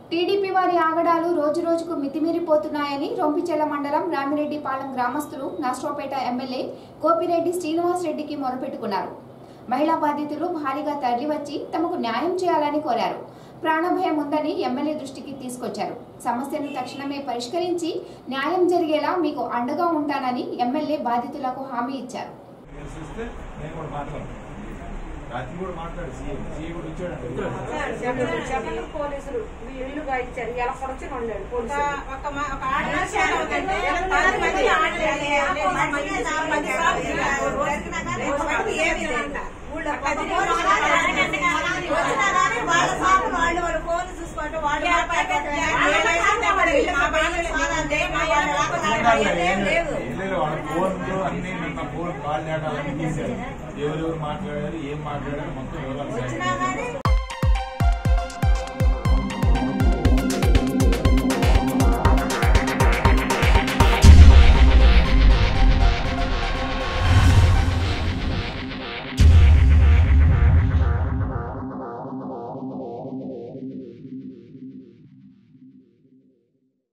TDP వారి ఆగడాలు రోజు రోజుకు మితిమీరిపోతున్నాయని రొంపిచెల మండలం రామిరెడ్డిపాలెం గ్రామస్తులు నర్సరావుపేట ఎమ్మెల్యే గోపిరెడ్డి శ్రీనివాస్ రెడ్డికి మొరపెట్టుకున్నారు మహిళా బాధితులు భారీగా తరలివచ్చి తమకు న్యాయం చేయాలని కోరారు ప్రాణభయం ఉందని ఎమ్మెల్యే దృష్టికి తీసుకొచ్చారు సమస్యను తక్షణమే పరిష్కరించి న్యాయం జరిగేలా మీకు అండగా ఉంటానని ఎమ్మెల్యే బాధితులకు హామీ ఇచ్చారు తెలిసిస్తే నేను కూడా మాట్లాడను రాత్రి కూడా మాట్లాడు సీఎం సీఎం కూడా వచ్చాడు జగన్ జగన్ పోలీసులు మీ ఇల్లుగా ఇచ్చారు ఎలా పొడచిన ఉండాడు పోలీసులు ఒక మ- ఒక ఆడవాళ్ళు ఉందంటే పది మంది ఆడలేదు. పది మంది నాలుగు మంది సార్లు తిరిగారు. జరిగినా కానీ ఒక మంది ఏమీ లేదు. ఊళ్ళో పది పోలీసులు వచ్చినా కానీ వాళ్ళ సార్లు వాళ్ళు వాళ్ళ ఫోన్లు చూసుకుంటూ వాళ్ళు మాట్లాడుకుంటూ ఏమైందంటే మరి మా బాధలు మాదంటే మా వాళ్ళు రాకపోతే ఏం లేవు. వాళ్ళ ఫోన్లు అన్ని నిన్న ఫోన్ కాల్ డేటా అన్ని తీశారు ఎవరెవరు మాట్లాడారు ఏం మాట్లాడారు మొత్తం వివరాలు వచ్చినా కానీ